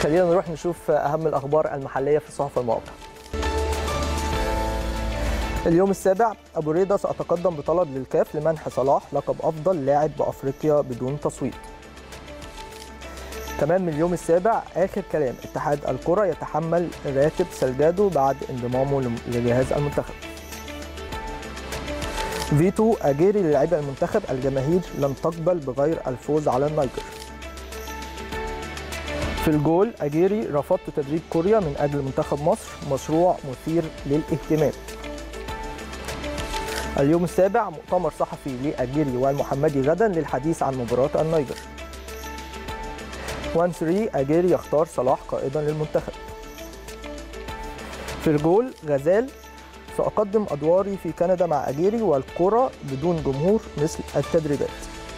خلينا نروح نشوف اهم الاخبار المحليه في الصحف والمواقع اليوم السابع ابو ريده ساتقدم بطلب للكاف لمنح صلاح لقب افضل لاعب بافريقيا بدون تصويت كمان من اليوم السابع اخر كلام اتحاد الكره يتحمل راتب سلجادو بعد انضمامه لجهاز المنتخب فيتو اجيري للاعيبه المنتخب الجماهير لن تقبل بغير الفوز على النيجر في الجول اجيري رفضت تدريب كوريا من اجل منتخب مصر مشروع مثير للاهتمام اليوم السابع مؤتمر صحفي لاجيري والمحمدي غدا للحديث عن مباراه النيجر 1 3 اجيري يختار صلاح قائدا للمنتخب في الجول غزال سأقدم أدواري في كندا مع أجيري والكرة بدون جمهور مثل التدريبات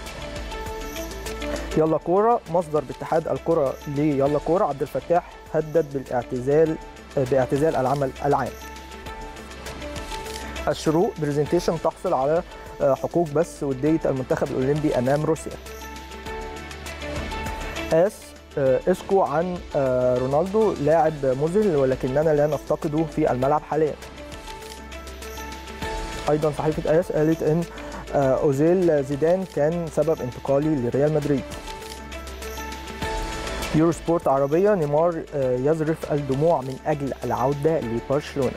يلا كورة مصدر باتحاد الكرة ليلا كورة عبد الفتاح هدد بالاعتزال باعتزال العمل العام الشروق برزنتيشن تحصل على حقوق بث ودية المنتخب الأولمبي أمام روسيا اس اسكو عن رونالدو لاعب مذهل ولكننا لا نفتقده في الملعب حاليا ايضا صحيفه اس قالت ان اوزيل زيدان كان سبب انتقالي لريال مدريد يورو سبورت عربيه نيمار يذرف الدموع من اجل العوده لبرشلونه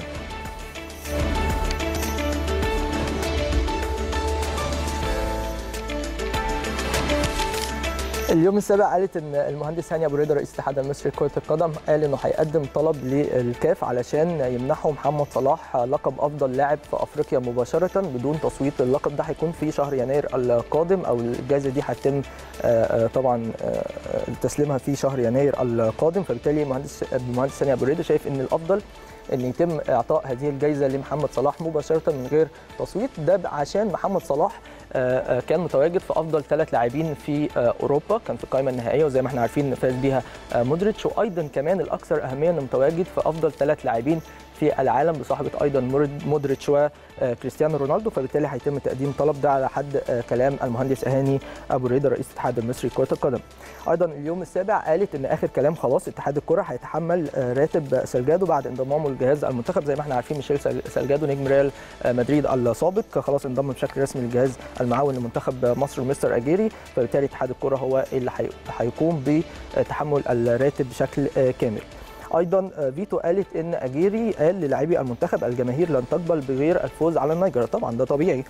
اليوم السابع قالت ان المهندس هاني ابو رضا رئيس الاتحاد المصري لكره القدم قال انه هيقدم طلب للكاف علشان يمنحوا محمد صلاح لقب افضل لاعب في افريقيا مباشره بدون تصويت اللقب ده هيكون في شهر يناير القادم او الجائزه دي هيتم طبعا تسليمها في شهر يناير القادم فبالتالي المهندس المهندس هاني ابو رضا شايف ان الافضل ان يتم اعطاء هذه الجائزه لمحمد صلاح مباشره من غير تصويت ده عشان محمد صلاح كان متواجد في افضل ثلاث لاعبين في اوروبا كان في القائمه النهائيه وزي ما احنا عارفين فاز بيها مودريتش وايضا كمان الاكثر اهميه انه متواجد في افضل ثلاث لاعبين في العالم بصحبه ايضا مودريتش وكريستيانو رونالدو فبالتالي هيتم تقديم طلب ده على حد كلام المهندس هاني ابو رضا رئيس الاتحاد المصري لكره القدم. ايضا اليوم السابع قالت ان اخر كلام خلاص اتحاد الكره هيتحمل راتب سلجادو بعد انضمامه لجهاز المنتخب زي ما احنا عارفين ميشيل سلجادو نجم ريال مدريد السابق خلاص انضم بشكل رسمي للجهاز المعاون لمنتخب مصر مستر اجيري فبالتالي اتحاد الكره هو اللي هيقوم بتحمل الراتب بشكل كامل. ايضا فيتو قالت ان اجيري قال للاعبي المنتخب الجماهير لن تقبل بغير الفوز على النيجر طبعا ده طبيعي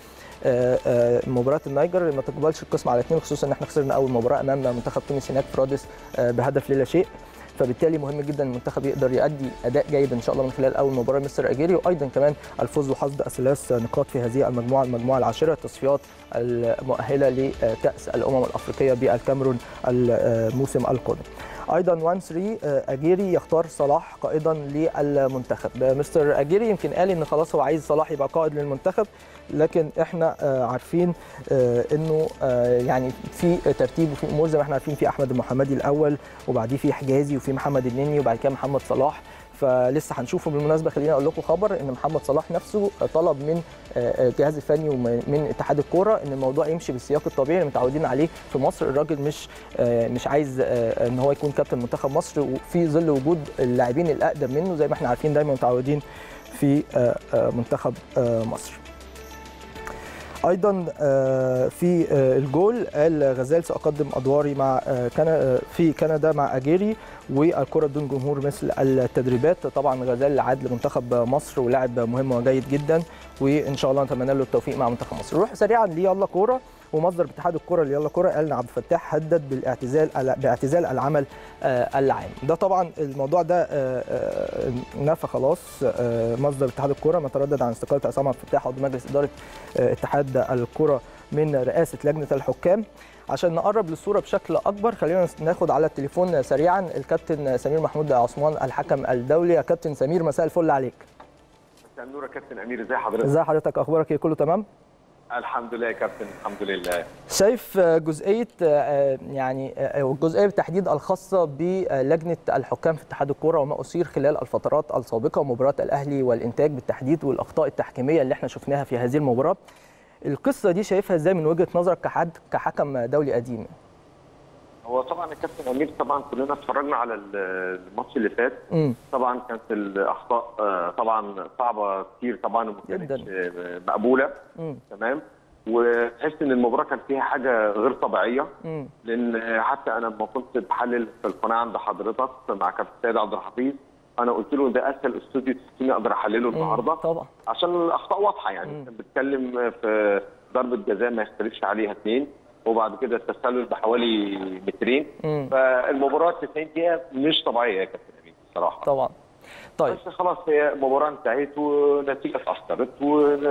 مباراه النيجر ما تقبلش القسم على اثنين خصوصا ان احنا خسرنا اول مباراه امام منتخب تونس هناك في رادس بهدف لا شيء فبالتالي مهم جدا المنتخب يقدر يؤدي اداء جيد ان شاء الله من خلال اول مباراه مستر اجيري وايضا كمان الفوز وحصد الثلاث نقاط في هذه المجموعه المجموعه العاشره التصفيات المؤهله لكاس الامم الافريقيه بالكاميرون الموسم القادم. ايضا 1 3 اجيري يختار صلاح قائدا للمنتخب مستر اجيري يمكن قال ان خلاص هو عايز صلاح يبقى قائد للمنتخب لكن احنا عارفين انه يعني في ترتيب وفي امور زي ما احنا عارفين في احمد المحمدي الاول وبعديه في حجازي وفي محمد النني وبعد كده محمد صلاح فلسه هنشوفه بالمناسبه خليني اقول لكم خبر ان محمد صلاح نفسه طلب من الجهاز الفني ومن اتحاد الكوره ان الموضوع يمشي بالسياق الطبيعي اللي متعودين عليه في مصر الراجل مش مش عايز ان هو يكون كابتن منتخب مصر وفي ظل وجود اللاعبين الاقدم منه زي ما احنا عارفين دايما متعودين في منتخب مصر ايضا في الجول قال غزال ساقدم ادواري مع في كندا مع اجيري والكره بدون جمهور مثل التدريبات طبعا غزال عاد لمنتخب مصر ولاعب مهم وجيد جدا وان شاء الله نتمنى له التوفيق مع منتخب مصر نروح سريعا ليلا كوره ومصدر اتحاد الكره ليلا كوره قال ان عبد الفتاح هدد بالاعتزال باعتزال العمل العام ده طبعا الموضوع ده نفى خلاص مصدر اتحاد الكره ما تردد عن استقاله عصام عبد الفتاح عضو مجلس اداره اتحاد الكره من رئاسه لجنه الحكام عشان نقرب للصوره بشكل اكبر خلينا ناخد على التليفون سريعا الكابتن سمير محمود عثمان الحكم الدولي يا كابتن سمير مساء الفل عليك مساء النور يا كابتن امير ازي حضرتك ازي حضرتك اخبارك ايه كله تمام الحمد لله يا كابتن الحمد لله شايف جزئيه يعني الجزئيه بالتحديد الخاصه بلجنه الحكام في اتحاد الكوره وما اثير خلال الفترات السابقه مباراه الاهلي والانتاج بالتحديد والاخطاء التحكيميه اللي احنا شفناها في هذه المباراه القصه دي شايفها ازاي من وجهه نظرك كحد كحكم دولي قديم هو هو طبعا يا كابتن امير طبعا كلنا اتفرجنا على ال- الماتش اللي فات امم طبعا كانت الاخطاء آه، طبعا صعبه كتير طبعا وما كانتش جداً. آه، مقبوله امم تمام وتحس ان المباراه كان فيها حاجه غير طبيعيه امم لان حتى انا لما كنت بحلل في القناه عند حضرتك مع كابتن سيد عبد الحفيظ انا قلت له ده اسهل استوديو تحكيمي اقدر احلله النهارده طبعا عشان الاخطاء واضحه يعني مم. كان بيتكلم في ضربه جزاء ما يختلفش عليها اثنين وبعد كده التسلل بحوالي مترين امم فالمباراه 90 دقيقه مش طبيعيه يا كابتن امين بصراحه طبعا طيب بس خلاص هي مباراه انتهت ونتيجه اتاثرت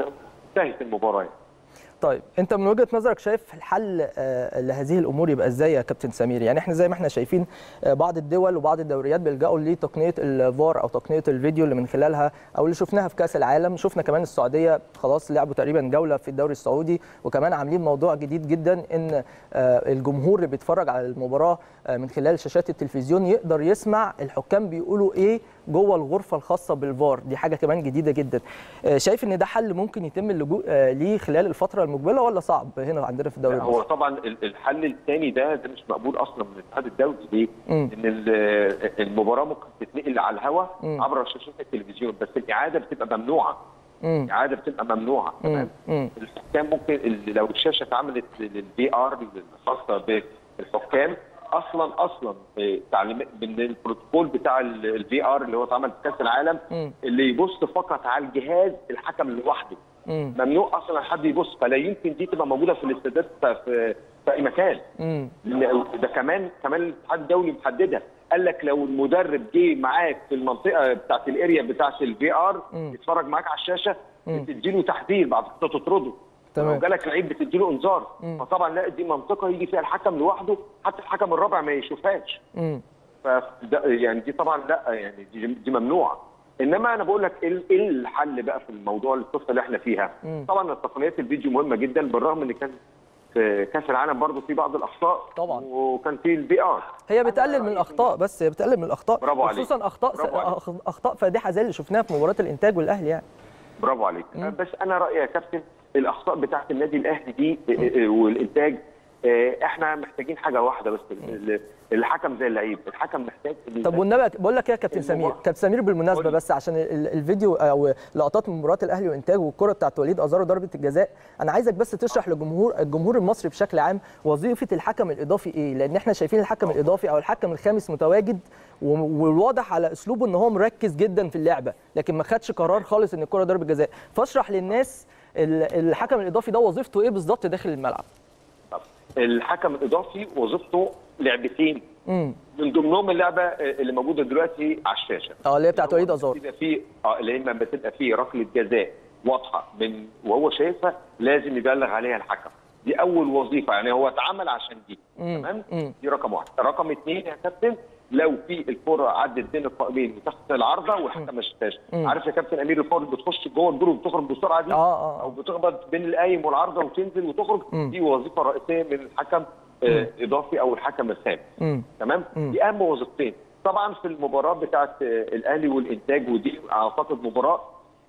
وانتهت المباراه يعني. طيب انت من وجهه نظرك شايف الحل آه، لهذه الامور يبقى ازاي يا كابتن سمير يعني احنا زي ما احنا شايفين آه، بعض الدول وبعض الدوريات بيلجأوا لتقنيه الفار او تقنيه الفيديو اللي من خلالها او اللي شفناها في كاس العالم شفنا كمان السعوديه خلاص لعبوا تقريبا جوله في الدوري السعودي وكمان عاملين موضوع جديد جدا ان آه، الجمهور اللي بيتفرج على المباراه آه، من خلال شاشات التلفزيون يقدر يسمع الحكام بيقولوا ايه جوه الغرفه الخاصه بالفار دي حاجه كمان جديده جدا آه، شايف ان ده حل ممكن يتم اللجوء آه، ليه خلال الفتره المقبله ولا صعب هنا عندنا في الدوري هو المصري طبعا ال- الحل الثاني ده ده مش مقبول اصلا من الاتحاد الدولي ليه؟ مم. ان ال- المباراه ممكن تتنقل على الهواء مم. عبر شاشات التلفزيون بس الاعاده بتبقى ممنوعه مم. الاعاده بتبقى ممنوعه مم. تمام مم. الحكام ممكن ال- لو الشاشه اتعملت للفي ار الخاصه بالحكام اصلا اصلا آه، تعليم من البروتوكول بتاع الفي ار اللي هو اتعمل في كاس العالم مم. اللي يبص فقط على الجهاز الحكم لوحده مم. ممنوع اصلا حد يبص فلا يمكن دي تبقى موجوده في الاستادات في في اي مكان مم. لأن ده كمان كمان الاتحاد الدولي محددها قال لك لو المدرب جه معاك في المنطقه بتاعت الاريا بتاعت الفي ار مم. يتفرج معاك على الشاشه مم. بتديله تحذير بعد كده تطرده تمام. لو جالك لعيب بتديله انذار مم. فطبعا لا دي منطقه يجي فيها الحكم لوحده حتى الحكم الرابع ما يشوفهاش مم. فده يعني دي طبعا لا يعني دي, دي ممنوعه انما انا بقول لك ايه إيه الحل بقى في الموضوع القصه اللي احنا فيها مم. طبعا تقنيات الفيديو مهمه جدا بالرغم ان كان في كاس العالم برضه في بعض الاخطاء طبعا. وكان في البي ار هي بتقلل من الاخطاء بس هي بتقلل من الاخطاء برافو عليك. خصوصا اخطاء برافو عليك. أخ- اخطاء فادحه زي اللي شفناها في مباراه الانتاج والاهلي يعني برافو عليك مم. بس انا رايي يا كابتن الاخطاء بتاعت النادي الاهلي دي آه، آه، والانتاج آه، احنا محتاجين حاجه واحده بس ال- الحكم زي اللعيب الحكم محتاج إن طب يبقى- والنبي بقول لك إيه يا كابتن سمير المباراة. كابتن سمير بالمناسبه قول لي. بس عشان ال- الفيديو او لقطات من مباراه الاهلي وانتاج والكره بتاعت وليد ازارو ضربه الجزاء انا عايزك بس تشرح للجمهور الجمهور المصري بشكل عام وظيفه الحكم الاضافي ايه لان احنا شايفين الحكم الاضافي او الحكم الخامس متواجد و- والواضح على اسلوبه ان هو مركز جدا في اللعبه لكن ما خدش قرار خالص ان الكره ضربه جزاء فاشرح للناس ال- الحكم الاضافي ده وظيفته ايه بالظبط داخل الملعب طب الحكم الاضافي وظيفته لعبتين امم من ضمنهم اللعبه اللي موجوده دلوقتي على الشاشه اه اللي هي بتاعت وليد ازارو بتبقى في اه اللي اما بتبقى في ركله جزاء واضحه من وهو شايفها لازم يبلغ عليها الحكم دي اول وظيفه يعني هو اتعمل عشان دي مم. تمام مم. دي رقم واحد رقم اثنين يا كابتن لو في الكره عدت بين القائمين وتحت العارضه والحكم ما شافهاش مم. عارف يا كابتن امير الكره اللي بتخش جوه الجول وبتخرج بسرعه دي اه اه او آه. بتخبط بين القايم والعارضه وتنزل وتخرج مم. دي وظيفه رئيسيه من الحكم آه اضافي او الحكم الخامس مم. تمام مم. دي اهم وظيفتين طبعا في المباراه بتاعت آه، الاهلي والانتاج ودي اعتقد مباراه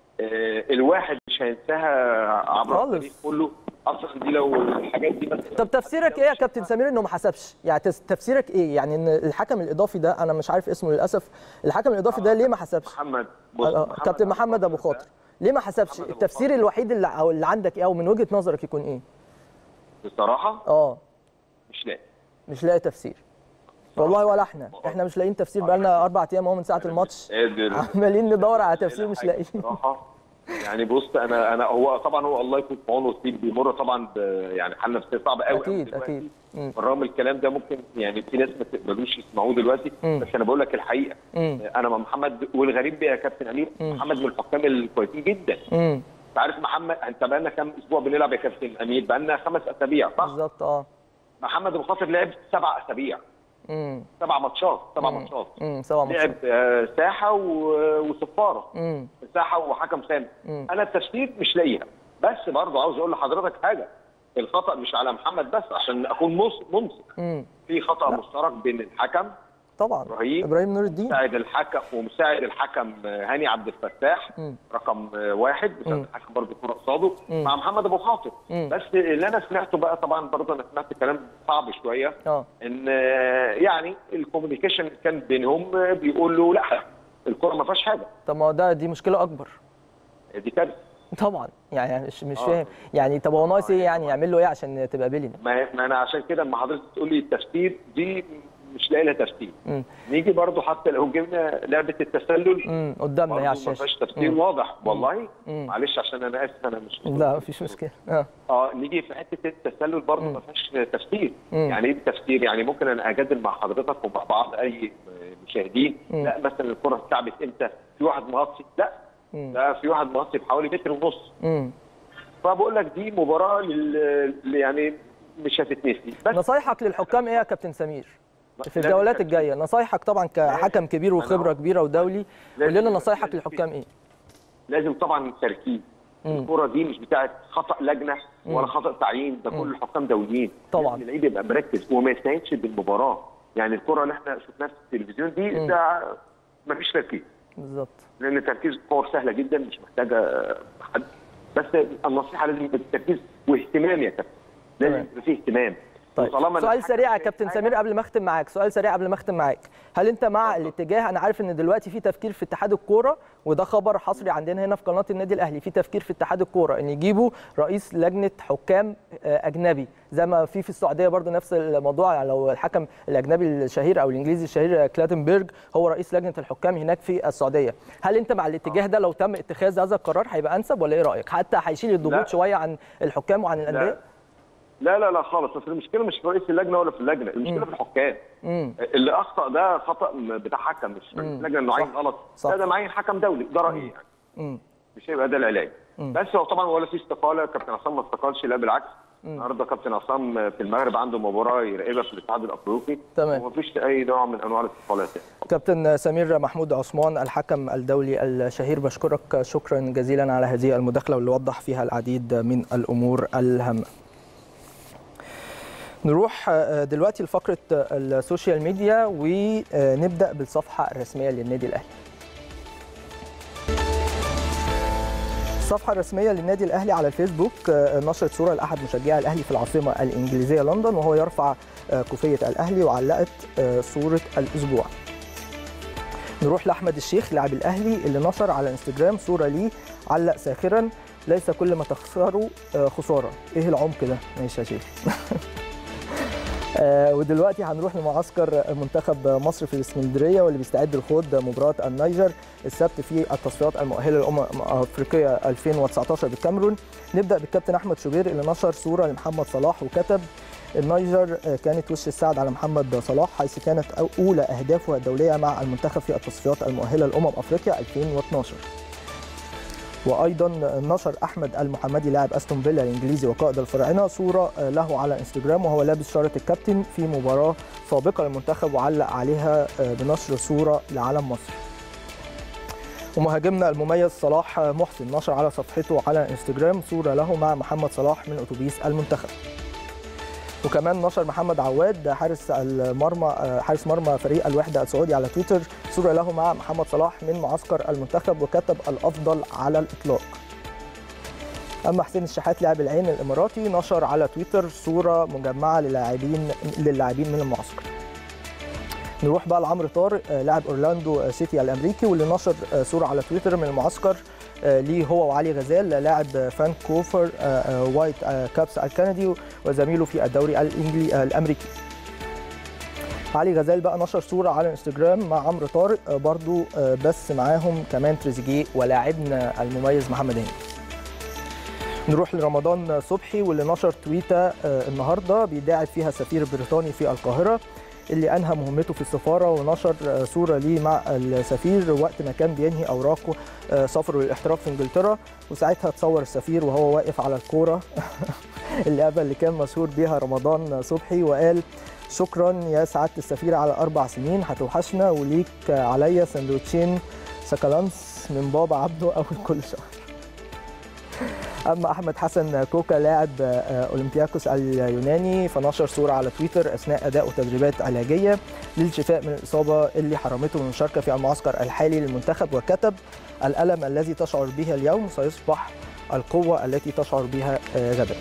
آه، الواحد مش هينساها عبر خالص. التاريخ كله اصلا دي لو الحاجات دي مثلا طب تفسيرك ايه يا كابتن سمير انه ما حسبش يعني تس- تفسيرك ايه يعني ان الحكم الاضافي ده انا مش عارف اسمه للاسف الحكم الاضافي ده ليه ما حسبش محمد بص آه، آه، كابتن محمد ابو خاطر ليه ما حسبش محمد أبو التفسير الوحيد اللي او اللي عندك ايه او من وجهه نظرك يكون ايه بصراحه اه مش لاقي مش لاقي تفسير والله ولا احنا احنا مش لاقيين تفسير بقالنا اربع ايام اهو من ساعه الماتش قادر عمالين ندور على تفسير مش لاقيين بصراحه يعني بص انا انا هو طبعا هو الله يكون في عونه التيم بيمر طبعا ب- يعني حاله نفسيه صعبه قوي قوي اكيد دلوقتي. اكيد مم. بالرغم الكلام ده ممكن يعني في ناس ما تقبلوش يسمعوه دلوقتي مم. بس انا بقول لك الحقيقه مم. انا مع محمد والغريب بقى يا كابتن امير مم. محمد من الحكام الكويسين جدا امم انت عارف محمد انت بقى لنا كام اسبوع بنلعب يا كابتن امير بقى لنا خمس اسابيع صح؟ بالظبط اه محمد ابو خاطر لعب سبع اسابيع امم سبع ماتشات سبع ماتشات امم سبع لعب ماتشات آه، ساحه و- وصفاره امم ساحه وحكم خامس مم. انا التفسير مش لاقيها بس برضه عاوز اقول لحضرتك حاجه الخطا مش على محمد بس عشان اكون مص- منصف امم في خطا مشترك بين الحكم طبعا ابراهيم ابراهيم نور الدين مساعد الحكم ومساعد الحكم هاني عبد الفتاح مم. رقم واحد مساعد مم. الحكم برضه كرة قصاده مم. مع محمد ابو خاطر مم. بس اللي انا سمعته بقى طبعا برضه انا سمعت كلام صعب شويه اه ان آه، يعني الكوميونيكيشن كان بينهم آه، بيقول له لا الكره ما فيهاش حاجه طب ما هو ده دي مشكله اكبر دي كارثه طبعا يعني مش مش آه. فاهم يعني طب هو ناقص آه، ايه يعني يعني يعمل له ايه عشان تبقى بيلين ما ما انا عشان كده اما حضرتك تقول لي التفسير دي مش لاقي لها تفسير امم نيجي برضه حتى لو جبنا لعبه التسلل امم قدامنا برضه هي على ما الشاشه فيهاش تفسير مم. واضح والله مم. معلش عشان انا اسف انا مش لا مفيش مشكله اه اه نيجي في حته التسلل برضه مم. ما فيهاش تفسير مم. يعني ايه تفسير يعني ممكن انا اجادل مع حضرتك ومع بعض اي مشاهدين مم. لا مثلا الكره اتلعبت امتى في واحد مغطي لا مم. ده في واحد مغطي بحوالي متر ونص امم فبقول لك دي مباراه لل... يعني مش هتتنسي بس نصايحك للحكام ايه يا كابتن سمير في لازم الجولات تركيز. الجايه نصايحك طبعا كحكم كبير وخبره أنا- كبيره ودولي قول لازم- لنا نصايحك لازم للحكام ايه لازم طبعا تركيز مم. الكره دي مش بتاعت خطا لجنه مم. ولا خطا تعيين ده كل الحكام دوليين طبعاً. لازم اللعيب يبقى مركز وما يستهينش بالمباراه يعني الكره اللي احنا شفناها في التلفزيون دي مم. ده ما فيش تركيز بالظبط لان تركيز كور سهله جدا مش محتاجه حد بس النصيحه لازم يبقى التركيز واهتمام يا كابتن لازم تمام. يبقى فيه اهتمام طيب وطالما سؤال الحكم سريع يا شايف كابتن حاجة- سمير قبل ما اختم معاك سؤال سريع قبل ما اختم معاك هل انت مع الاتجاه انا عارف ان دلوقتي في تفكير في اتحاد الكوره وده خبر حصري عندنا هنا في قناه النادي الاهلي في تفكير في اتحاد الكوره ان يجيبوا رئيس لجنه حكام آه، اجنبي زي ما في في السعوديه برضو نفس الموضوع يعني لو الحكم الاجنبي الشهير او الانجليزي الشهير كلاتنبرج هو رئيس لجنه الحكام هناك في السعوديه هل انت مع الاتجاه ده لو تم اتخاذ هذا القرار هيبقى انسب ولا ايه رايك حتى هيشيل الضغوط لا. شويه عن الحكام وعن الانديه لا لا لا خالص اصل المشكله مش في رئيس اللجنه ولا في اللجنه المشكله مم. في الحكام امم اللي اخطا ده خطا بتاع حكم مش رئيس مم. اللجنه انه عين صح. غلط صح. لا ده معين حكم دولي ده رايي يعني امم مش هيبقى ده العلاج مم. بس هو طبعا ولا في استقاله كابتن عصام ما استقالش لا بالعكس النهارده كابتن عصام في المغرب عنده مباراه يراقبها في الاتحاد الافريقي تمام. ومفيش اي نوع من انواع الاستقالات يعني. كابتن سمير محمود عثمان الحكم الدولي الشهير بشكرك شكرا جزيلا على هذه المداخله واللي وضح فيها العديد من الامور الهامه. نروح دلوقتي لفقره السوشيال ميديا ونبدا بالصفحه الرسميه للنادي الاهلي. الصفحة الرسمية للنادي الأهلي على الفيسبوك نشرت صورة لأحد مشجعي الأهلي في العاصمة الإنجليزية لندن وهو يرفع كوفية الأهلي وعلقت صورة الأسبوع. نروح لأحمد الشيخ لاعب الأهلي اللي نشر على انستجرام صورة ليه علق ساخرا ليس كل ما تخسره خسارة. إيه العمق ده؟ ماشي يا شيخ. آه ودلوقتي هنروح لمعسكر منتخب مصر في الاسكندريه واللي بيستعد لخوض مباراه النيجر السبت في التصفيات المؤهله للامم الافريقيه 2019 بالكاميرون نبدا بالكابتن احمد شوبير اللي نشر صوره لمحمد صلاح وكتب النيجر كانت وش السعد على محمد صلاح حيث كانت اولى اهدافه الدوليه مع المنتخب في التصفيات المؤهله لامم افريقيا 2012 وايضا نشر احمد المحمدي لاعب استون فيلا الانجليزي وقائد الفراعنه صوره له على انستجرام وهو لابس شاره الكابتن في مباراه سابقه للمنتخب وعلق عليها بنشر صوره لعلم مصر. ومهاجمنا المميز صلاح محسن نشر على صفحته على انستجرام صوره له مع محمد صلاح من اتوبيس المنتخب. وكمان نشر محمد عواد حارس المرمى حارس مرمى فريق الوحده السعودي على تويتر صوره له مع محمد صلاح من معسكر المنتخب وكتب الافضل على الاطلاق. اما حسين الشحات لاعب العين الاماراتي نشر على تويتر صوره مجمعه للاعبين للاعبين من المعسكر. نروح بقى لعمرو طارق لاعب اورلاندو سيتي الامريكي واللي نشر صوره على تويتر من المعسكر ليه هو وعلي غزال لاعب فانكوفر وايت كابس الكندي وزميله في الدوري الانجلي الامريكي علي غزال بقى نشر صوره على انستجرام مع عمرو طارق برضو بس معاهم كمان تريزيجيه ولاعبنا المميز محمد هاني نروح لرمضان صبحي واللي نشر تويته النهارده بيداعب فيها السفير البريطاني في القاهره اللي انهى مهمته في السفاره ونشر صوره ليه مع السفير وقت ما كان بينهي اوراقه سفره للاحتراف في انجلترا وساعتها تصور السفير وهو واقف على الكوره اللعبه اللي كان مشهور بيها رمضان صبحي وقال شكرا يا سعاده السفير على اربع سنين هتوحشنا وليك عليا سندوتشين سكالانس من بابا عبده اول كل شهر اما احمد حسن كوكا لاعب اولمبياكوس اليوناني فنشر صوره على تويتر اثناء ادائه تدريبات علاجيه للشفاء من الاصابه اللي حرمته من المشاركه في المعسكر الحالي للمنتخب وكتب الالم الذي تشعر به اليوم سيصبح القوه التي تشعر بها غدا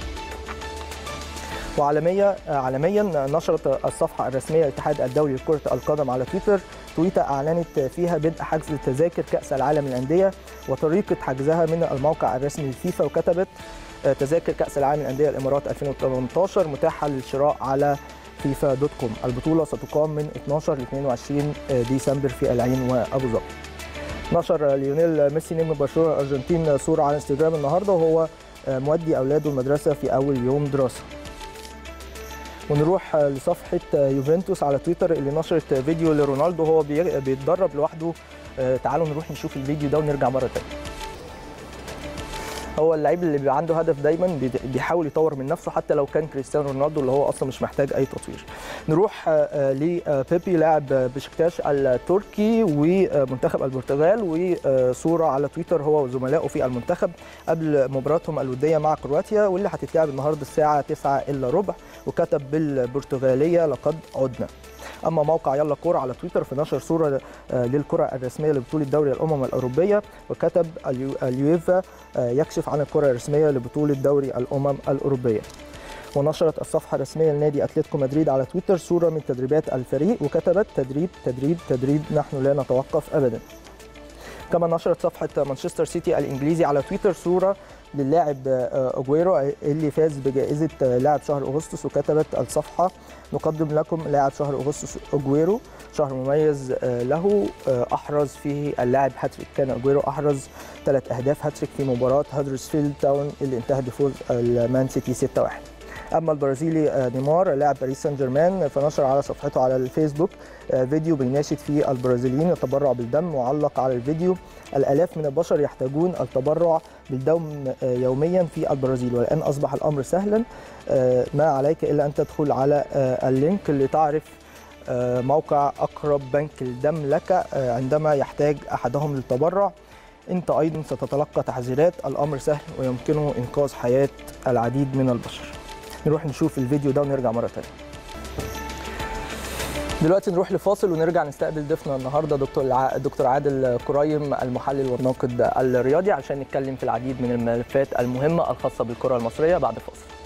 وعالميا عالميا نشرت الصفحه الرسميه للاتحاد الدولي لكره القدم على تويتر تويتر اعلنت فيها بدء حجز تذاكر كاس العالم للانديه وطريقه حجزها من الموقع الرسمي للفيفا وكتبت تذاكر كاس العالم للانديه الامارات 2018 متاحه للشراء على فيفا دوت كوم البطوله ستقام من 12 ل 22 ديسمبر في العين وابو ظبي نشر ليونيل ميسي نجم برشلونه الارجنتين صوره على انستجرام النهارده وهو مودي اولاده المدرسه في اول يوم دراسه ونروح لصفحه يوفنتوس على تويتر اللي نشرت فيديو لرونالدو وهو بيتدرب لوحده تعالوا نروح نشوف الفيديو ده ونرجع مره ثانيه هو اللعيب اللي بيبقى عنده هدف دايما بيحاول يطور من نفسه حتى لو كان كريستيانو رونالدو اللي هو اصلا مش محتاج اي تطوير نروح لبيبي لاعب بشكتاش التركي ومنتخب البرتغال وصوره على تويتر هو وزملائه في المنتخب قبل مباراتهم الوديه مع كرواتيا واللي هتتلعب النهارده الساعه 9 الا ربع وكتب بالبرتغاليه لقد عدنا اما موقع يلا كوره على تويتر فنشر صوره للكره الرسميه لبطوله دوري الامم الاوروبيه وكتب اليويفا يكشف عن الكره الرسميه لبطوله دوري الامم الاوروبيه ونشرت الصفحه الرسميه لنادي اتلتيكو مدريد على تويتر صوره من تدريبات الفريق وكتبت تدريب تدريب تدريب نحن لا نتوقف ابدا كما نشرت صفحه مانشستر سيتي الانجليزي على تويتر صوره للاعب اجويرو اللي فاز بجائزه لاعب شهر اغسطس وكتبت الصفحه نقدم لكم لاعب شهر اغسطس اجويرو شهر مميز له احرز فيه اللاعب هاتريك كان اجويرو احرز ثلاث اهداف هاتريك في مباراه هدرسفيلد تاون اللي انتهت بفوز المان سيتي 6-1 اما البرازيلي نيمار لاعب باريس سان جيرمان فنشر على صفحته على الفيسبوك فيديو بيناشد فيه البرازيليين التبرع بالدم وعلق على الفيديو الالاف من البشر يحتاجون التبرع بالدم يوميا في البرازيل والان اصبح الامر سهلا ما عليك الا ان تدخل على اللينك لتعرف موقع اقرب بنك الدم لك عندما يحتاج احدهم للتبرع انت ايضا ستتلقى تحذيرات الامر سهل ويمكنه انقاذ حياه العديد من البشر نروح نشوف الفيديو ده ونرجع مره ثانيه دلوقتي نروح لفاصل ونرجع نستقبل ضيفنا النهارده دكتور دكتور عادل كرايم المحلل والناقد الرياضي عشان نتكلم في العديد من الملفات المهمه الخاصه بالكره المصريه بعد فاصل